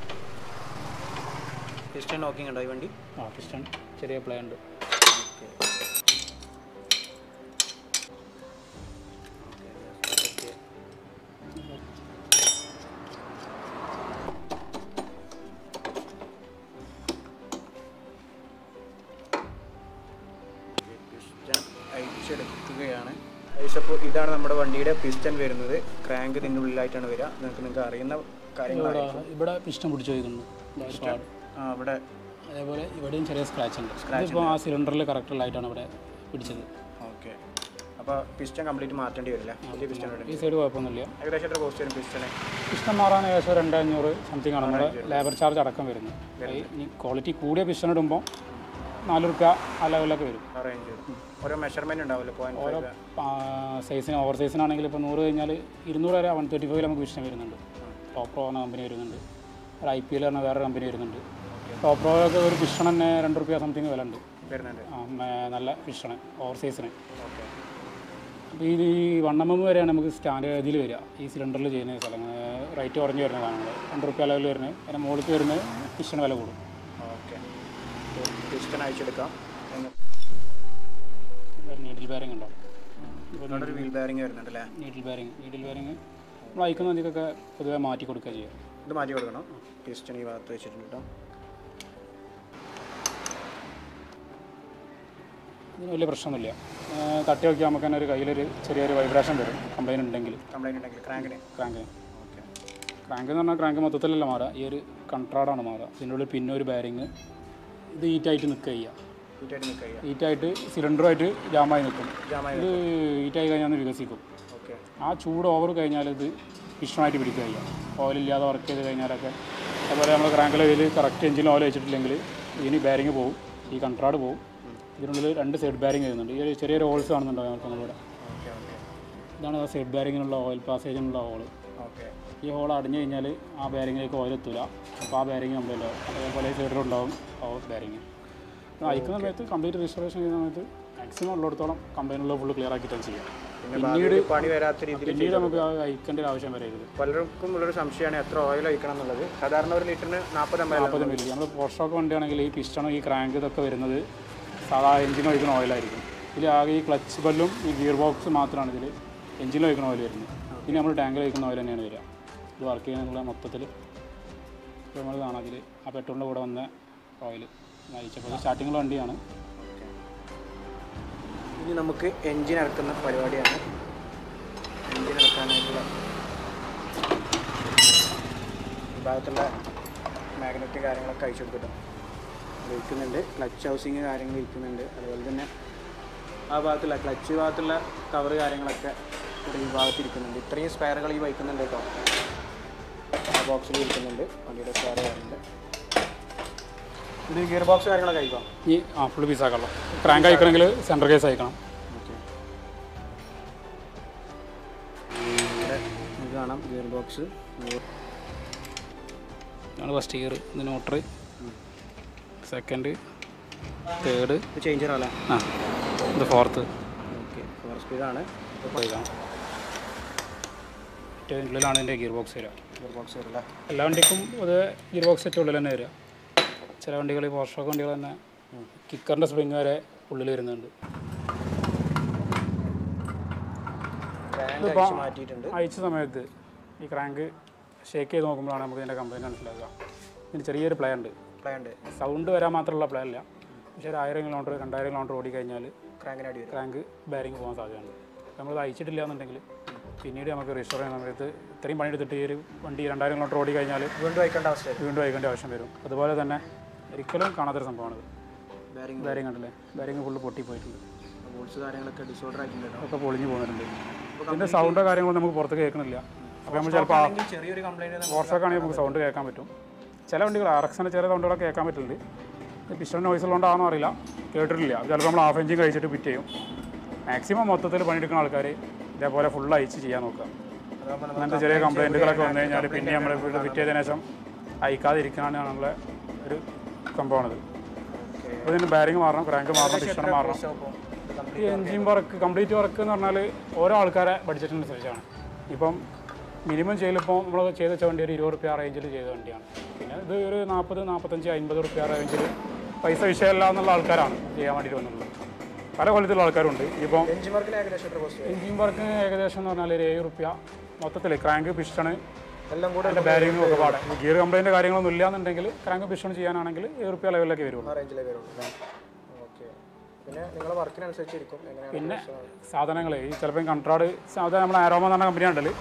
പിസ്റ്റൺ നോക്കിങ് ഉണ്ടോ ഈ വണ്ടി ആ പിസ്റ്റൺ ചെറിയ പ്ലേ ഉണ്ട് പിസ്റ്റൺ അയച്ചെടുക്കുകയാണ് അപ്പോൾ ഇതാണ് നമ്മുടെ വണ്ടിയുടെ പിസ്റ്റൺ വരുന്നത് ക്രാങ്ക് ഇതിൻ്റെ ഉള്ളിലായിട്ടാണ് വരിക നിങ്ങൾക്ക് നിങ്ങൾക്ക് അറിയുന്ന കാര്യങ്ങളാണ് ഇവിടെ പിസ്റ്റൺ പിടിച്ച് വയ്ക്കുന്നു ആ ഇവിടെ അതേപോലെ ഇവിടെയും ചെറിയ സ്ക്രാച്ച് ഉണ്ട് ഇതിപ്പോൾ ആ സിലിണ്ടറിൽ കറക്റ്റുള്ളതായിട്ടാണ് ഇവിടെ പിടിച്ചത് ഓക്കെ അപ്പോൾ പിസ്റ്റൺ കംപ്ലീറ്റ് മാറ്റേണ്ടി വരില്ല വലിയ പിസ്റ്റൺ വരും ഈ സൈഡ് കുഴപ്പമൊന്നുമില്ല ഏകദേശം എത്ര കോസ്റ്റ് വരും പിസ്റ്റണ് പിസ്റ്റൺ മാറാൻ ഏകദേശം രണ്ട് അഞ്ഞൂറ് സംതിങ് ആണ് നമ്മുടെ ലേബർ ചാർജ് അടക്കം വരുന്നത് ഈ ഇനി ക്വാളിറ്റി കൂടിയ പിസ്റ്റൺ ഇടുമ്പോൾ നാല് റുപ്യ ആ ലെവലൊക്കെ വരും അറേഞ്ച് ഓരോ മെഷർമെൻറ്റ് ഉണ്ടാവില്ല പോയിന്റ് ഓരോ സൈസിന് ഓവർ സൈസിനാണെങ്കിൽ ഇപ്പോൾ നൂറ് കഴിഞ്ഞാൽ ഇരുന്നൂറ് വരെ വൺ തേർട്ടി ഫൈവ് നമുക്ക് വിഷയം വരുന്നുണ്ട് ടോപ്പ് പ്രോ എന്ന കമ്പനി വരുന്നുണ്ട് ഒരു ഐ പി എൽ പറഞ്ഞ വേറെ കമ്പനി വരുന്നുണ്ട് ടോപ്പ് പ്രോയൊക്കെ ഒരു പിസ്റ്റൺ തന്നെ രണ്ട് റുപ്യ സംതിങ് വില ഉണ്ട് വരുന്നുണ്ട് ആ, മേ- നല്ല പിസ്റ്റണ് ഓവർ സൈസിന് ഓക്കെ അപ്പോൾ ഇത് ഈ വൺ എം എം വരെയാണ് നമുക്ക് സ്റ്റാൻഡേർഡ് ഇതിൽ വരിക ഈ സിലിണ്ടറിൽ ചെയ്യുന്ന സ്ഥലം റേറ്റ് കുറഞ്ഞ് വരുന്ന സാധനങ്ങൾ രണ്ട് റുപ്യ ലെവലിൽ വരുന്നത് അതിൻ്റെ മുകളിൽ വരുന്നത് പിസ്റ്റൺ വില കൂടും ഓക്കെ പിസ്റ്റൺ അയച്ചെടുക്കാം നീഡിൽ ബാരിങ് ഉണ്ടാവും ഇവിടെ ഒരു വീൽ ബെയറിംഗ് വരുന്നുണ്ട് അല്ലേ നീഡിൽ ബാരിങ് നീഡിൽ ബാരിങ് നമ്മൾ അയക്കുന്ന അതിക്കൊക്കെ പൊതുവെ മാറ്റി കൊടുക്കുക ചെയ്യുക ഇത് മാറ്റി കൊടുക്കണം പിസ്റ്റൺ ഈ ഭാഗത്ത് വെച്ചിട്ടുണ്ട് കേട്ടോ ഇതിന് വലിയ പ്രശ്നമൊന്നുമില്ല ആ, തട്ടി നോക്കിയാൽ നമുക്ക് തന്നെ ഒരു കയ്യിലൊരു ചെറിയൊരു വൈബ്രേഷൻ വരും കംപ്ലൈൻറ്റ് ഉണ്ടെങ്കിൽ കംപ്ലൈൻറ്റ് ഉണ്ടെങ്കിൽ ക്രാങ്കിന് ക്രാങ്കിന് ഓക്കെ ക്രാങ്ക് എന്ന് പറഞ്ഞാൽ ക്രാങ്ക് മൊത്തത്തിലല്ല മാറുക ഈ ഒരു കൺട്രാഡാണ് മാറുക ഇതിൻ്റെ ഉള്ളിൽ പിന്നെ ഒരു ബാരിങ് ഇത് ഹീറ്റായിട്ട് നിൽക്കുക ചെയ്യുക ഹീറ്റായിട്ട് നിൽക്കുക ചെയ്യുക ഹീറ്റായിട്ട് സിലിണ്ടറുമായിട്ട് ജാമായി നിൽക്കും ജാമായി ഇത് ഹീറ്റായി കഴിഞ്ഞാൽ ഒന്ന് വികസിക്കും ഓക്കെ ആ ചൂട് ഓവർ കഴിഞ്ഞാൽ ഇത് പിഷ്ടമായിട്ട് പിടിക്കുക ചെയ്യാം ഓയിലില്ലാതെ വർക്ക് ചെയ്ത് കഴിഞ്ഞാലൊക്കെ അതുപോലെ നമ്മൾ ക്രാങ്കിലെ ഇതിൽ കറക്റ്റ് എഞ്ചിൻ ഓയിൽ വെച്ചിട്ടില്ലെങ്കിൽ ഇതിന് ബാരിങ് പോകും ഈ കൺട്രാഡ് പോകും ഇതിനുള്ളിൽ രണ്ട് സൈഡ് ബാരിങ് വരുന്നുണ്ട് ഈ ഒരു ചെറിയൊരു ഹോൾസ് കാണുന്നുണ്ടോ ഞങ്ങൾക്ക് നമ്മളിവിടെ ഓക്കെ ഓക്കെ ഇതാണ് ആ സൈഡ് ബാരിങ്ങിനുള്ള ഓയിൽ പാസേജിനുള്ള ഹോൾ ഓക്കെ ഈ ഹോൾ അടഞ്ഞു കഴിഞ്ഞാൽ ആ ബെയറിങ്ങിലേക്ക് ഓയിൽ എത്തൂല അപ്പോൾ ആ ബെയറിങ് കംപ്ലൈൻറ്റ് ആവും അതേപോലെ സൈഡിലുണ്ടാവും ബെയറിങ് അയക്കുന്ന സമയത്ത് കംപ്ലീറ്റ് രജിസ്ട്രേഷൻ ചെയ്യുന്ന സമയത്ത് മാക്സിമം ഉള്ളിടത്തോളം കമ്പനിയുള്ള ഫുള്ള് ക്ലിയർ ആക്കിയിട്ടാണ് ചെയ്യുക പിന്നീട് പണി വരാത്ത രീതിയിൽ പിന്നീട് നമുക്ക് ആ അയക്കേണ്ട ഒരു ആവശ്യം വരരുത് പലർക്കും ഉള്ളൊരു സംശയമാണ് എത്ര ഓയിൽ ഒഴിക്കണം എന്നുള്ളത് സാധാരണ ഒരു ലിറ്ററിന് നാൽപ്പത് എം എൽ നാൽപ്പത് മില്ലി നമ്മൾ പോർഷോക്ക് വണ്ടിയാണെങ്കിൽ ഈ പിസ്റ്റണും ഈ ക്രാങ്ക് ഇതൊക്കെ വരുന്നത് സാധാ എഞ്ചിൻ ഒഴിക്കുന്ന ഓയിലായിരിക്കും ഇതിൽ ആകെ ഈ ക്ലച്ച് ബല്ലും ഈ ഗിയർ ബോക്സ് മാത്രമാണ് ഇതിൽ എഞ്ചിനിൽ ഒഴിക്കുന്ന ഓയിൽ വരുന്നത് ഇനി നമ്മൾ ടാങ്കിൽ ഒഴിക്കുന്ന ഓയിൽ തന്നെയാണ് വരിക ഇത് വർക്ക് ചെയ്യാനുള്ള മൊത്തത്തിൽ നമ്മൾ കാണാം അതിൽ ആ പെട്രോളിൻ്റെ കൂടെ വന്ന ഓയിൽ നയിച്ചപ്പോൾ സ്റ്റാർട്ടിങ്ങിൽ വണ്ടിയാണ് ഇനി നമുക്ക് എൻജിൻ ഇറക്കുന്ന പരിപാടിയാണ് എൻജിൻ ഇറക്കാനായിട്ടുള്ള ഈ ഭാഗത്തുള്ള മാഗ്നറ്റ് കാര്യങ്ങളൊക്കെ അയച്ചു കൊടുക്കട്ടോ ഇരിക്കുന്നുണ്ട് ക്ലച്ച് ഹൗസിങ് കാര്യങ്ങൾ ഇരിക്കുന്നുണ്ട് അതുപോലെ തന്നെ ആ ഭാഗത്തുള്ള ക്ലച്ച് ഭാഗത്തുള്ള കവർ കാര്യങ്ങളൊക്കെ ഇവിടെ ഈ ഭാഗത്ത് ഇരിക്കുന്നുണ്ട് ഇത്രയും സ്പെയറുകൾ ഈ വയ്ക്കുന്നുണ്ട് കേട്ടോ ആ ബോക്സിൽ ഇരിക്കുന്നുണ്ട് വണ്ടിയുടെ സ്പെയർ കാര്യങ്ങളുണ്ട് ഇത് ഗിയർ ബോക്സ് കാര്യങ്ങളൊക്കെ അയക്കാം ഈ ആ ഫുള്ള് പീസ് ആക്കാമല്ലോ ക്രാങ്ക് അയക്കണമെങ്കിൽ സെൻറ്റർ കേസ് അയക്കണം ഓക്കെ ഇവിടെ നമുക്ക് കാണാം ഗിയർ ബോക്സ് ഇതാണ് ഫസ്റ്റ് ഗിയർ ഇത് നോട്ടർ സെക്കൻഡ് തേർഡ് ചേഞ്ചർ അല്ലേ ആ ഇത് ഫോർത്ത് ഓക്കെ ഫോർ സ്പീഡാണ് പോയിക്കാം ഏറ്റവും ഉള്ളിലാണ് എൻ്റെ ഗിയർ ബോക്സ് വരിക ഗിയർ ബോക്സ് വരില്ല എല്ലാ വണ്ടിക്കും ഇത് ഗിയർ ബോക്സ് ഏറ്റവും ഉള്ളിൽ തന്നെ വരിക ചില വണ്ടികൾ ഈ പോർഷോക്ക് വണ്ടികൾ തന്നെ കിക്കറിൻ്റെ സ്പ്രിങ് വരെ ഉള്ളിൽ വരുന്നുണ്ട് ടാങ്ക് ഇതിപ്പോ- അഴിച്ച് മാറ്റിയിട്ടുണ്ട് അയച്ച സമയത്ത് ഈ ക്രാങ്ക് ഷേക്ക് ചെയ്ത് നോക്കുമ്പോഴാണ് നമുക്ക് ഇതിൻ്റെ കംപ്ലൈൻറ്റ് മനസ്സിലാക്കുക ഇതിന് ചെറിയൊരു പ്ലേ ഉണ്ട് പ്ലേ ഉണ്ട് സൗണ്ട് വരാൻ മാത്രമുള്ള പ്ലേ അല്ല പക്ഷേ ഒരു ആയിരം കിലോമീറ്റർ രണ്ടായിരം കിലോമീറ്റർ ഓടിക്കഴിഞ്ഞാൽ ക്രാങ്കിന് അടി വരും ക്രാങ്ക് ബെയറിങ് പോകാൻ സാധ്യതയുണ്ട് നമ്മളിത് അയച്ചിട്ടില്ല എന്നുണ്ടെങ്കിൽ പിന്നീട് നമുക്ക് രജിസ്റ്റർ ചെയ്യുന്ന സമയത്ത് ഇത്രയും പണിയെടുത്തിട്ട് ഈ ഒരു വണ്ടി രണ്ടായിരം കിലോമീറ്റർ ഓടി കഴിഞ്ഞാൽ വീണ്ടും വയ്ക്കേണ്ട അവസ്ഥ വരും വീണ്ടും അയക്കേണ്ട ആവശ്യം വരും അതുപോലെ തന്നെ ഒരിക്കലും കാണാത്തൊരു സംഭവമാണിത് ബെയറിംഗ് ബെയറിംഗ് കണ്ടില്ലേ ബെയറിംഗ് ഫുള്ള് പൊട്ടിപ്പോയിട്ടുണ്ട് ബോൾസ് കാര്യങ്ങളൊക്കെ ഡിസോർഡർ ആയിട്ടുണ്ട് കേട്ടോ ഒക്കെ പൊളിഞ്ഞു പോകുന്നുണ്ട് ഇതിൻ്റെ സൗണ്ടോ കാര്യങ്ങളോ നമുക്ക് പുറത്ത് കേൾക്കണില്ല അപ്പോൾ നമ്മൾ ചിലപ്പോൾ ആണെങ്കിൽ ചെറിയൊരു കംപ്ലൈൻറ്റ് ഫോർസൊക്കെ ആണെങ്കിൽ നമുക്ക് സൗണ്ട് കേൾക്കാൻ പറ്റും ചില വണ്ടികൾ ആർ എക്സിൻ്റെ ചെറിയ സൗണ്ടുകളൊക്കെ കേൾക്കാൻ പറ്റുന്നുണ്ട് പിസ്റ്റൺ നോയ്സ് ഉള്ളതുകൊണ്ടാണെന്ന് അറിയില്ല കേട്ടിട്ടില്ല ചിലപ്പോൾ നമ്മൾ ഹാഫ് എഞ്ചിൻ കഴിച്ചിട്ട് ഫിറ്റ് ചെയ്യും മാക്സിമം മൊത്തത്തിൽ പണിയെടുക്കുന്ന ആൾക്കാർ ഇതേപോലെ ഫുൾ അയച്ച് ചെയ്യാൻ നോക്കുക അങ്ങനത്തെ ചെറിയ കംപ്ലൈൻറ്റുകളൊക്കെ വന്നു കഴിഞ്ഞാൽ പിന്നെ നമ്മൾ വീട് ഫിറ്റ് ചെയ്തതിനു ശേഷം അയക്കാതിരിക്കാനാണ് നമ്മളെ ഒരു സംഭവമാണിത് അപ്പോൾ ഇതിന് ബാരിങ് മാറണം ക്രാങ്ക് മാറണം പിസ്റ്റൺ മാറണം ഈ എൻജിൻ വർക്ക് കംപ്ലീറ്റ് വർക്ക് എന്ന് പറഞ്ഞാൽ ഓരോ ആൾക്കാരെ ബഡ്ജറ്റിനനുസരിച്ചാണ് ഇപ്പം മിനിമം ചെയ്യലിപ്പോൾ നമ്മൾ ചെയ്ത വെച്ച വണ്ടി ഒരു ഇരുപത് റുപ്യ റേഞ്ചിൽ ചെയ്ത വണ്ടിയാണ് പിന്നെ ഇത് ഒരു നാൽപ്പത് നാൽപ്പത്തഞ്ച് അൻപത് റുപ്യ റേഞ്ചിൽ പൈസ വിഷയമല്ല എന്നുള്ള ആൾക്കാരാണ് ചെയ്യാൻ വേണ്ടിയിട്ട് വന്നിട്ടുള്ളത് പല കൊല്ലത്തിലുള്ള ആൾക്കാരുണ്ട് ഇപ്പം എഞ്ചിൻ വർക്കിന് ഏകദേശം എത്ര കോസ്റ്റ് എൻജിൻ വർക്ക് ഏകദേശം എന്ന് പറഞ്ഞാൽ ഒരു ഏഴ് റുപ്യ മൊത്തത്തിൽ ക്രാങ്ക് പിസ്റ്റണ് എല്ലാം കൂടെ അതിൻ്റെ ബാരിങ്ങും ഒക്കെ പാടെ ഗിയർ കംപ്ലൈൻറ്റ് കാര്യങ്ങളൊന്നും ഇല്ലാന്നുണ്ടെങ്കിൽ ക്രാങ്ക് പിസ്റ്റൺ ചെയ്യാനാണെങ്കിൽ ഏഴ് റുപ്യ ലെവലിലേക്ക് വരുള്ളൂ ആ റേഞ്ചിലേ വരുള്ളൂ ഓക്കെ പിന്നെ നിങ്ങളെ വർക്കിനനുസരിച്ചിരിക്കും എങ്ങനെയാണ് പിന്നെ സാധനങ്ങൾ ഈ ചിലപ്പോൾ കൺട്രാഡ് സാധാരണ നമ്മുടെ ആരോമ എന്ന് പറഞ്ഞ കമ്പനി ഉണ്ടല്ലോ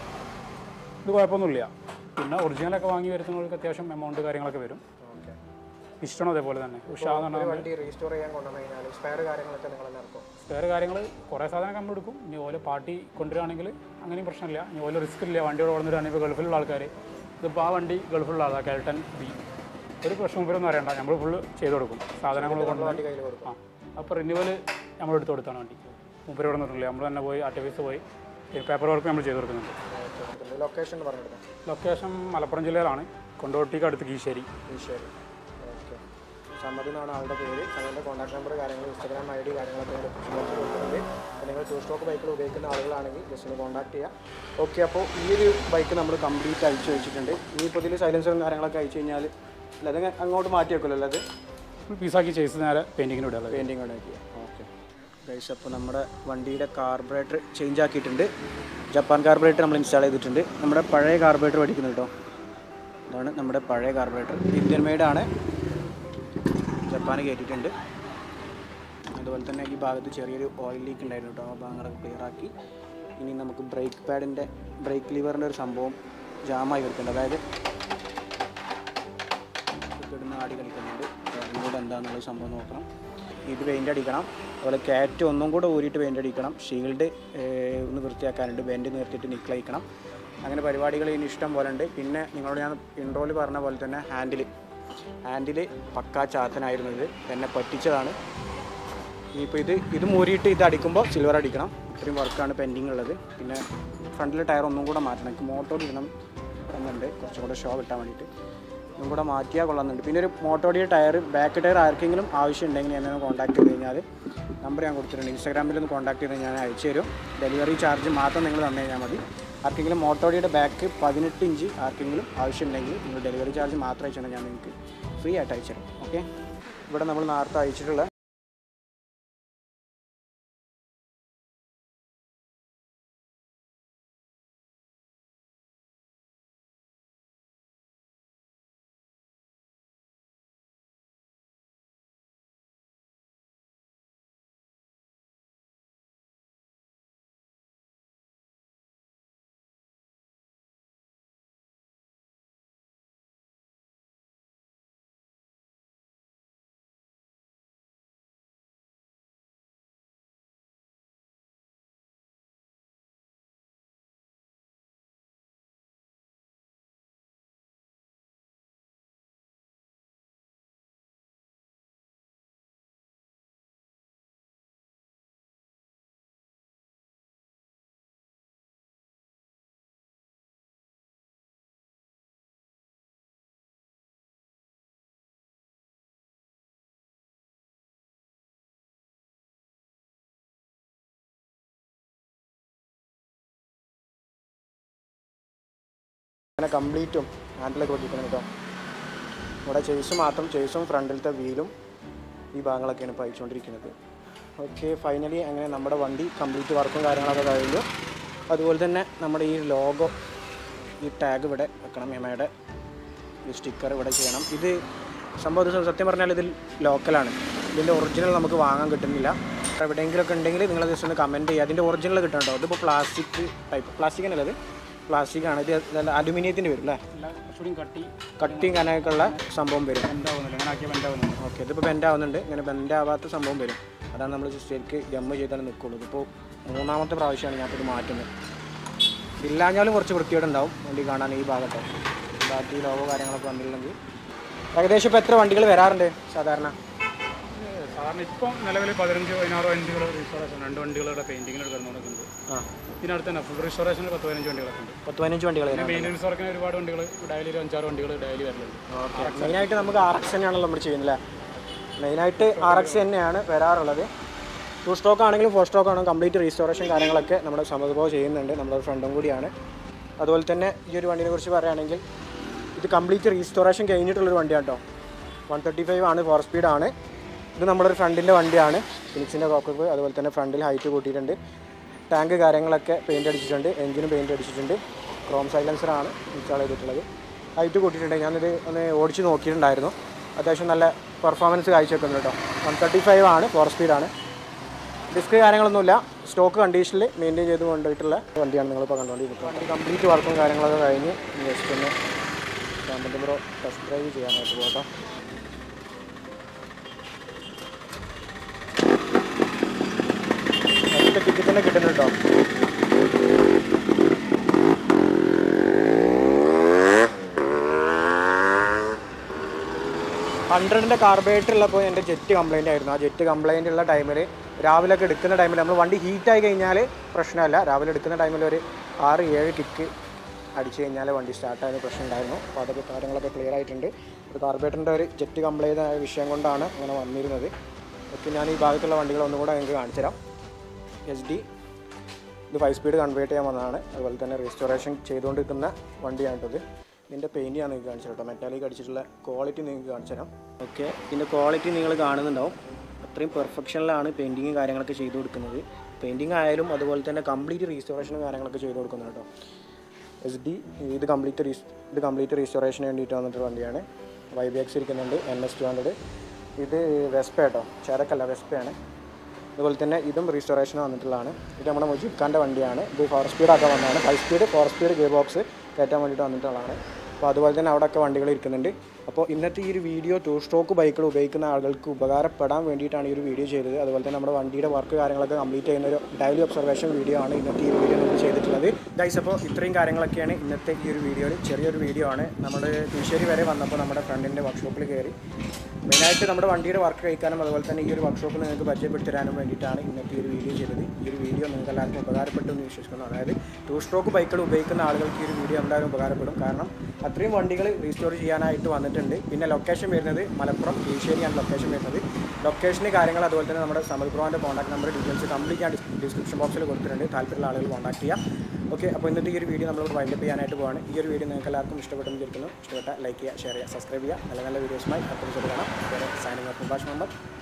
ഇത് കുഴപ്പമൊന്നുമില്ല പിന്നെ ഒറിജിനലൊക്കെ വാങ്ങി വരുന്നവർക്ക് അത്യാവശ്യം എമൗണ്ട് കാര്യങ്ങളൊക്കെ വരും ഓക്കെ ഇഷ്ടം അതേപോലെ തന്നെ ഉഷാ എന്ന് പറഞ്ഞാൽ വണ്ടി റീസ്റ്റോർ ചെയ്യാൻ കൊണ്ടുവന്നു കഴിഞ്ഞാൽ സ്പെയർ കാര്യങ്ങളൊക്കെ നിങ്ങൾ തന്നെ ഇറക്കും വേറെ കാര്യങ്ങൾ കുറേ സാധനം കമ്പി എടുക്കും ഇനി ഓരോ പാർട്ടി കൊണ്ടുവരികയാണെങ്കിൽ അങ്ങനെയും പ്രശ്നമില്ല ഇനി ഓരോ റിസ്ക് ഇല്ല വണ്ടിയോട് വളർന്നിട്ടാണ് ഇപ്പോൾ ഗൾഫിലുള്ള ആൾക്കാർ ഇതിപ്പോൾ ആ വണ്ടി ഗൾഫിലുള്ള ആളാണ് കേൾട്ടൻ ബി ഒരു പ്രശ്നം ഇവരൊന്നും അറിയണ്ട നമ്മൾ ഫുള്ള് ചെയ്ത് കൊടുക്കും സാധനങ്ങൾ കൊണ്ട് വണ്ടി കയ്യിൽ കൊടുക്കും ആ അപ്പോൾ റിന്യൂവൽ നമ്മൾ എടുത്ത് കൊടുത്താണ് വണ്ടി മൂപ്പര് ഇവിടെ നിന്നിട്ടില്ല നമ്മൾ തന്നെ പോയി ആർട്ടിഫൈസ് പോയി പേപ്പർ വർക്ക് നമ്മൾ ചെയ്ത് കൊടുക്കുന്നുണ്ട് ലൊക്കേഷൻ പറഞ്ഞെടുക്കാം ലൊക്കേഷൻ മലപ്പുറം ജില്ലയിലാണ് കൊണ്ടോട്ടിക്ക് അടുത്ത് കീശ്ശേരി ശരി ഓക്കെ സമ്മതി എന്നാണ് ആളുടെ പേര് അതിൻ്റെ കോൺടാക്ട് നമ്പർ കാര്യങ്ങൾ ഇൻസ്റ്റാഗ്രാം ഐ ഡി കാര്യങ്ങളൊക്കെ ഞാൻ description box ൽ കൊടുക്കുന്നുണ്ട് അപ്പോൾ നിങ്ങൾ ടൂ സ്റ്റോക്ക് ബൈക്കുകൾ ഉപയോഗിക്കുന്ന ആളുകളാണെങ്കിൽ ജസ്റ്റ് ഒന്ന് കോൺടാക്ട് ചെയ്യാം ഓക്കെ അപ്പോൾ ഈ ഒരു ബൈക്ക് നമ്മൾ കംപ്ലീറ്റ് അയച്ചു വെച്ചിട്ടുണ്ട് ഇനിയിപ്പോൾ ഇതിൽ സൈലൻസറും കാര്യങ്ങളൊക്കെ അയച്ചു കഴിഞ്ഞാൽ അല്ല അത് അങ്ങോട്ട് മാറ്റി വെക്കുമല്ലോ അത് പീസാക്കി ചെയ്ത് നേരെ പെയിൻറ്റിങ്ങിന് വിടുക പെയിൻറ്റിങ് ഉണ്ടാക്കി ഓക്കെ ഗൈസ് അപ്പോൾ നമ്മുടെ വണ്ടിയുടെ കാർബറേറ്റർ ചേഞ്ച് ആക്കിയിട്ടുണ്ട് ജപ്പാൻ കാർബറേറ്റർ നമ്മൾ ഇൻസ്റ്റാൾ ചെയ്തിട്ടുണ്ട് നമ്മുടെ പഴയ കാർബറേറ്റർ പഠിക്കുന്നത് കേട്ടോ ഇതാണ് നമ്മുടെ പഴയ കാർബറേറ്റർ ഇന്ത്യൻ മെയ്ഡാണ് ജപ്പാൻ കയറ്റിയിട്ടുണ്ട് അതുപോലെ തന്നെ ഈ ഭാഗത്ത് ചെറിയൊരു ഓയിൽ ലീക്ക് ഉണ്ടായിരുന്നു കേട്ടോ ആ ഭാഗങ്ങളൊക്കെ ക്ലിയർ ആക്കി ഇനി നമുക്ക് ബ്രേക്ക് പാഡിൻ്റെ ബ്രേക്ക് ലിവറിൻ്റെ ഒരു സംഭവം ജാമായി വരുന്നുണ്ട് അതായത് ഇടുന്ന ആടി കളിക്കുന്നുണ്ട് അതിലൂടെ എന്താണെന്നുള്ള സംഭവം നോക്കണം ഇത് പെയിൻ്റ് അടിക്കണം അതുപോലെ ക്യാറ്റ് ഒന്നും കൂടെ ഊരിയിട്ട് പെയിൻ്റ് അടിക്കണം ഷീൽഡ് ഒന്ന് വൃത്തിയാക്കാനുണ്ട് ബെൻഡ് നിർത്തിയിട്ട് നിക്കളയിക്കണം അങ്ങനെ പരിപാടികൾ ഇനി ഇഷ്ടം പോലെ ഉണ്ട് പിന്നെ നിങ്ങളോട് ഞാൻ ഇൻട്രോയിൽ പറഞ്ഞ പോലെ തന്നെ ഹാൻഡിൽ ഹാൻഡിൽ പക്കാ ചാത്തനായിരുന്നു ഇത് എന്നെ പറ്റിച്ചതാണ് ഇപ്പോൾ ഇത് ഇത് മൂരിയിട്ട് ഇത് അടിക്കുമ്പോൾ സിൽവർ അടിക്കണം ഇത്രയും വർക്കാണ് പെൻഡിങ് ഉള്ളത് പിന്നെ ഫ്രണ്ടിലെ ടയർ ഒന്നും കൂടെ മാറ്റണം എനിക്ക് മോട്ടോർ ഇടണം എന്നുണ്ട് കുറച്ചും കൂടെ ഷോ കിട്ടാൻ വേണ്ടിയിട്ട് ഒന്നും കൂടെ മാറ്റിയാൽ കൊള്ളുന്നുണ്ട് പിന്നെ ഒരു മോട്ടോടിയുടെ ടയർ ബാക്ക് ടയർ ആർക്കെങ്കിലും ആവശ്യമുണ്ടെങ്കിൽ എന്നെ കോൺടാക്ട് ചെയ്ത് കഴിഞ്ഞാൽ നമ്പർ ഞാൻ കൊടുത്തിട്ടുണ്ട് ഇൻസ്റ്റാഗ്രാമിൽ ഒന്ന് കോൺടാക്ട് ചെയ്ത് ഞാൻ അയച്ചു തരും ഡെലിവറി ചാർജ് മാത്രം നിങ്ങൾ തന്നു കഴിഞ്ഞാൽ മതി ആർക്കെങ്കിലും മോട്ടോടിയുടെ ബാക്ക് പതിനെട്ട് ഇഞ്ച് ആർക്കെങ്കിലും ആവശ്യമുണ്ടെങ്കിൽ നിങ്ങൾ ഡെലിവറി ചാർജ് മാത്രം അയച്ചാൽ ഞാൻ നിങ്ങൾക്ക് ഫ്രീ ആയിട്ട് അയച്ചു തരും ഓക്കെ ഇവിടെ നമ്മൾ നേരത്തെ അയച്ചിട്ടുള്ള അങ്ങനെ കംപ്ലീറ്റും ഹാൻഡിലൊക്കെ ഒട്ടിക്കണം കേട്ടോ ഇവിടെ ചേസ് മാത്രം ചേസും ഫ്രണ്ടിലത്തെ വീലും ഈ ഭാഗങ്ങളൊക്കെയാണ് ഇപ്പോൾ അയച്ചുകൊണ്ടിരിക്കുന്നത് ഓക്കെ ഫൈനലി അങ്ങനെ നമ്മുടെ വണ്ടി കംപ്ലീറ്റ് വർക്കും കാര്യങ്ങളൊക്കെ കഴിഞ്ഞു അതുപോലെ തന്നെ നമ്മുടെ ഈ ലോഗോ ഈ ടാഗ് ഇവിടെ വെക്കണം എമയുടെ ഈ സ്റ്റിക്കർ ഇവിടെ ചെയ്യണം ഇത് സംഭവം ഇത് സത്യം പറഞ്ഞാൽ ഇത് ലോക്കലാണ് ഇതിൻ്റെ ഒറിജിനൽ നമുക്ക് വാങ്ങാൻ കിട്ടുന്നില്ല എവിടെയെങ്കിലുമൊക്കെ ഉണ്ടെങ്കിൽ നിങ്ങൾ ജസ്റ്റ് ഒന്ന് കമൻറ്റ് ചെയ്യുക അതിൻ്റെ ഒറിജിനൽ കിട്ടണം കേട്ടോ ഇതിപ്പോൾ പ്ലാസ്റ്റിക് ടൈപ്പ് പ്ലാസ്റ്റിക് അല്ലത് പ്ലാസ്റ്റിക് ആണ് ഇത് അലുമിനിയത്തിൻ്റെ വരും അല്ലേ എല്ലാം കുറച്ചുകൂടി കട്ടി കട്ടിയും കനയൊക്കെ ഉള്ള സംഭവം വരും ബെൻഡാവുന്നില്ല അങ്ങനെ ആക്കിയാൽ ബെൻഡാവുന്നുണ്ട് ഓക്കെ ഇതിപ്പോൾ ബെൻഡ് ആവുന്നുണ്ട് ഇങ്ങനെ ബെൻഡ് ആവാത്ത സംഭവം വരും അതാണ് നമ്മൾ ശരിക്ക് ഗമ്മ് ചെയ്താൽ നിൽക്കുള്ളൂ ഇതിപ്പോൾ മൂന്നാമത്തെ പ്രാവശ്യമാണ് ഞാൻ ഇപ്പോൾ ഇത് മാറ്റുന്നത് ഇല്ലാഞ്ഞാലും കുറച്ച് വൃത്തിയോടുണ്ടാവും വണ്ടി കാണാൻ ഈ ഭാഗത്ത് ബാക്കി ലോഗോ കാര്യങ്ങളൊക്കെ വന്നില്ലെങ്കിൽ ഏകദേശം ഇപ്പോൾ എത്ര വണ്ടികൾ വരാറുണ്ട് സാധാരണ സാധാരണ ഇപ്പം നിലവിൽ പതിനഞ്ച് പതിനാറ് വണ്ടികൾ റീസ്റ്റോറേഷൻ രണ്ട് വണ്ടികളുടെ പെയിൻറ്റിങ്ങിന് എടുക്കുന്നുണ്ട് ആ ഇതിനടുത്ത് തന്നെ ഫുൾ റീസ്റ്റോറേഷനിൽ പത്ത് പതിനഞ്ച് വണ്ടികളൊക്കെ ഉണ്ട് പത്ത് പതിനഞ്ച് വണ്ടികൾ പിന്നെ വരാറുണ്ട് മെയിൻ്റനൻസ് വർക്കിന് ഒരുപാട് വണ്ടികൾ ഡെയിലി ഒരു അഞ്ചാറ് വണ്ടികൾ ഡെയിലി വരുന്നുണ്ട് ഓക്കെ മെയിനായിട്ട് നമുക്ക് ആർ എക്സ് തന്നെയാണല്ലോ നമ്മൾ ചെയ്യുന്നത് അല്ലേ മെയിനായിട്ട് ആർ എക്സ് തന്നെയാണ് വരാറുള്ളത് ടു സ്റ്റോക്ക് ആണെങ്കിലും ഫോർ സ്റ്റോക്ക് ആണെങ്കിലും കംപ്ലീറ്റ് റീസ്റ്റോറേഷൻ കാര്യങ്ങളൊക്കെ നമ്മുടെ സമതുപോലെ ചെയ്യുന്നുണ്ട് നമ്മുടെ ഫ്രണ്ടും കൂടിയാണ് അതുപോലെ തന്നെ ഈ ഒരു വണ്ടിനെ കുറിച്ച് പറയുകയാണെങ്കിൽ ഇത് കംപ്ലീറ്റ് റീസ്റ്റോറേഷൻ കഴിഞ്ഞിട്ടുള്ളൊരു വണ്ടിയാണ് കേട്ടോ വൺ തേർട്ടി ഫൈവ് ആണ് ഫോർ സ്പീഡാണ് ഇത് നമ്മുടെ ഒരു ഫ്രണ്ടിൻ്റെ വണ്ടിയാണ് ഫിനിക്സിൻ്റെ കോക്കപ്പ് അതുപോലെ തന്നെ ഫ്രണ്ടിൽ ഹൈറ്റ് കൂട്ടിയിട്ടുണ്ട് ടാങ്ക് കാര്യങ്ങളൊക്കെ പെയിൻറ്റ് അടിച്ചിട്ടുണ്ട് എഞ്ചിനും പെയിൻറ്റ് അടിച്ചിട്ടുണ്ട് ക്രോം സൈലൻസറാണ് ഇൻസ്റ്റാൾ ചെയ്തിട്ടുള്ളത് ഹൈറ്റ് കൂട്ടിയിട്ടുണ്ട് ഞാനിത് ഒന്ന് ഓടിച്ച് നോക്കിയിട്ടുണ്ടായിരുന്നു അത്യാവശ്യം നല്ല പെർഫോമൻസ് കാഴ്ചവെക്കുന്നുണ്ട് കേട്ടോ വൺ തേർട്ടി ഫൈവ് ആണ് ഫോർ സ്പീഡാണ് ഡിസ്ക് കാര്യങ്ങളൊന്നുമില്ല സ്റ്റോക്ക് കണ്ടീഷനിൽ മെയിൻറ്റെയിൻ ചെയ്ത് കൊണ്ടുപോയിട്ടുള്ള വണ്ടിയാണ് നിങ്ങളിപ്പോൾ കണ്ടുകൊണ്ടിരിക്കുന്നത് വണ്ടി കംപ്ലീറ്റ് വർക്കും കാര്യങ്ങളൊക്കെ കഴിഞ്ഞ് ജസ്റ്റ് ഒന്ന് സാമ്പത്തിക ബ്രോ ടെസ്റ്റ് ഡ്രൈവ് ചെയ്യാനായിട്ട് പോട്ടോ അടുത്ത ടിക്കറ്റ് തന്നെ കിട്ടുന്നുണ്ട് കേട്ടോ ഹൺഡ്രഡിൻ്റെ കാർബറേറ്റർ ഉള്ളപ്പോൾ എൻ്റെ ജെറ്റ് കംപ്ലൈൻ്റ് ആയിരുന്നു ആ ജെറ്റ് കംപ്ലൈൻ്റ് ഉള്ള ടൈമിൽ രാവിലെ ഒക്കെ എടുക്കുന്ന ടൈമിൽ നമ്മൾ വണ്ടി ഹീറ്റായി കഴിഞ്ഞാൽ പ്രശ്നമല്ല രാവിലെ എടുക്കുന്ന ടൈമിൽ ഒരു ആറ് ഏഴ് കിക്ക് അടിച്ചു കഴിഞ്ഞാൽ വണ്ടി സ്റ്റാർട്ടായതിന് പ്രശ്നം ഉണ്ടായിരുന്നു അപ്പോൾ അതൊക്കെ കാര്യങ്ങളൊക്കെ ക്ലിയർ ആയിട്ടുണ്ട് ഒരു കാർബറേറ്ററിൻ്റെ ഒരു ജെറ്റ് കംപ്ലൈൻ്റ് ആയ വിഷയം കൊണ്ടാണ് അങ്ങനെ വന്നിരുന്നത് ഓക്കെ ഞാൻ ഈ ഭാഗത്തുള്ള വണ്ടികൾ ഒന്നും കൂടെ നിങ്ങൾക്ക് കാണിച്ചു തരാം എസ് ഡി ഇത് ഫൈവ് സ്പീഡ് കൺവേർട്ട് ചെയ്യാൻ വന്നതാണ് അതുപോലെ തന്നെ റീസ്റ്റോറേഷൻ ചെയ്തുകൊണ്ടിരിക്കുന്ന വണ്ടിയാണിട്ടത് ഇതിൻ്റെ പെയിൻറ്റ് ഞാൻ നിങ്ങൾക്ക് കാണിച്ചു തരാം കേട്ടോ മെറ്റാലിക് അടിച്ചിട്ടുള്ള ക്വാളിറ്റി നിങ്ങൾക്ക് കാണിച്ചു തരാം ഓക്കെ ഇതിൻ്റെ ക്വാളിറ്റി നിങ്ങൾ കാണുന്നുണ്ടാവും അത്രയും പെർഫെക്ഷനിലാണ് പെയിൻറ്റിങ് കാര്യങ്ങളൊക്കെ ചെയ്തു കൊടുക്കുന്നത് പെയിൻറ്റിങ് ആയാലും അതുപോലെ തന്നെ കംപ്ലീറ്റ് റീസ്റ്റോറേഷനും കാര്യങ്ങളൊക്കെ ചെയ്തു കൊടുക്കുന്നത് കേട്ടോ എസ് ഡി ഇത് കംപ്ലീറ്റ് റീസ് ഇത് കംപ്ലീറ്റ് റീസ്റ്റോറേഷന് വേണ്ടിയിട്ട് വന്നിട്ട് വണ്ടിയാണ് വൈബിഎക്സ് ഇരിക്കുന്നുണ്ട് എൻ എസ് ടു ഹൺഡ്രഡ് ഇത് വെസ്പ കേട്ടോ ചരക്കല്ല വെസ്പയാണ് അതുപോലെ തന്നെ ഇതും റീസ്റ്റോറേഷൻ വന്നിട്ടുള്ളതാണ് ഇത് നമ്മുടെ മുജിബ് ഖാൻ്റെ വണ്ടിയാണ് ഇത് ഫോർ സ്പീഡൊക്കെ വന്നതാണ് five speed four speed gear box കയറ്റാൻ വേണ്ടിയിട്ട് വന്നിട്ടുള്ളതാണ് അപ്പോൾ അതുപോലെ തന്നെ അവിടെയൊക്കെ വണ്ടികൾ ഇരിക്കുന്നുണ്ട് അപ്പോൾ ഇന്നത്തെ ഈ ഒരു വീഡിയോ ടൂ സ്ട്രോക്ക് ബൈക്കുകൾ ഉപയോഗിക്കുന്ന ആളുകൾക്ക് ഉപകാരപ്പെടാൻ വേണ്ടിയിട്ടാണ് ഈ ഒരു വീഡിയോ ചെയ്തത് അതുപോലെ തന്നെ നമ്മുടെ വണ്ടിയുടെ വർക്ക് കാര്യങ്ങളൊക്കെ കംപ്ലീറ്റ് ചെയ്യുന്ന ഒരു ഡെയിലി ഒബ്സർവേഷൻ വീഡിയോ ആണ് ഇന്നത്തെ ഈ ഒരു വീഡിയോ നമ്മൾ ചെയ്തിട്ടുള്ളത് ഗൈസ് അപ്പോൾ ഇത്രയും കാര്യങ്ങളൊക്കെയാണ് ഇന്നത്തെ ഈ ഒരു വീഡിയോയിൽ ചെറിയൊരു വീഡിയോ ആണ് നമ്മൾ കിശ്ശേരി വരെ വന്നപ്പോൾ നമ്മുടെ ഫ്രണ്ടിൻ്റെ വർക്ക്ഷോപ്പിൽ കയറി മെയിനായിട്ട് നമ്മുടെ വണ്ടിയുടെ വർക്ക് കഴിക്കാനും അതുപോലെ തന്നെ ഈ ഒരു വർക്ക്ഷോപ്പ് നിങ്ങൾക്ക് പരിചയപ്പെടുത്തി തരാനും വേണ്ടിയിട്ടാണ് ഇന്നത്തെ ഈ ഒരു വീഡിയോ ചെയ്തത് ഈ ഒരു വീഡിയോ നിങ്ങൾക്ക് എല്ലാവർക്കും ഉപകാരപ്പെട്ടു എന്ന് വിശ്വസിക്കുന്നു അതായത് ടൂ സ്ട്രോക്ക് ബൈക്കുകൾ ഉപയോഗിക്കുന്ന ആളുകൾക്ക് ഈ ഒരു വീഡിയോ എന്തായാലും ഉപകാരപ്പെടും കാരണം അത്രയും വണ്ടികൾ റീസ്റ്റോർ ചെയ്യാനായിട്ട് വന്നിട്ടുണ്ട് പിന്നെ ലൊക്കേഷൻ വരുന്നത് മലപ്പുറം കീഴ്ശ്ശേരിയാണ് ലൊക്കേഷൻ വരുന്നത് ലൊക്കേഷന് കാര്യങ്ങൾ അതുപോലെ തന്നെ നമ്മുടെ സമൽ ബ്രോൻ്റെ കോൺടാക്ട് നമ്പർ ഡീറ്റെയിൽസ് കംപ്ലീറ്റ് ഞാൻ ഡിസ്ക്രിപ്ഷൻ ബോക്സിൽ കൊടുത്തിട്ടുണ്ട് താല്പര്യമുള്ള ആളുകൾ കോൺടാക്ട് ചെയ്യാം ഓക്കെ അപ്പോൾ ഇന്നത്തെ ഈ ഒരു വീഡിയോ നമ്മൾ വൈൻഡപ്പ് ചെയ്യാനായിട്ട് പോവാണ് ഈ ഒരു വീഡിയോ നിങ്ങൾക്ക് എല്ലാവർക്കും ഇഷ്ടപ്പെട്ടെന്ന് വിചാരിക്കുന്നു ഇഷ്ടപ്പെട്ട ലൈക്ക് ചെയ്യുക ഷെയർ ചെയ്യുക സബ്സ്ക്രൈബ് ചെയ്യുക നല്ല നല്ല വീഡിയോസുമായി അടുത്ത ദിവസം കാണാം സൈനിങ് ഓഫ് മുബാഷ് മുഹമ്മദ്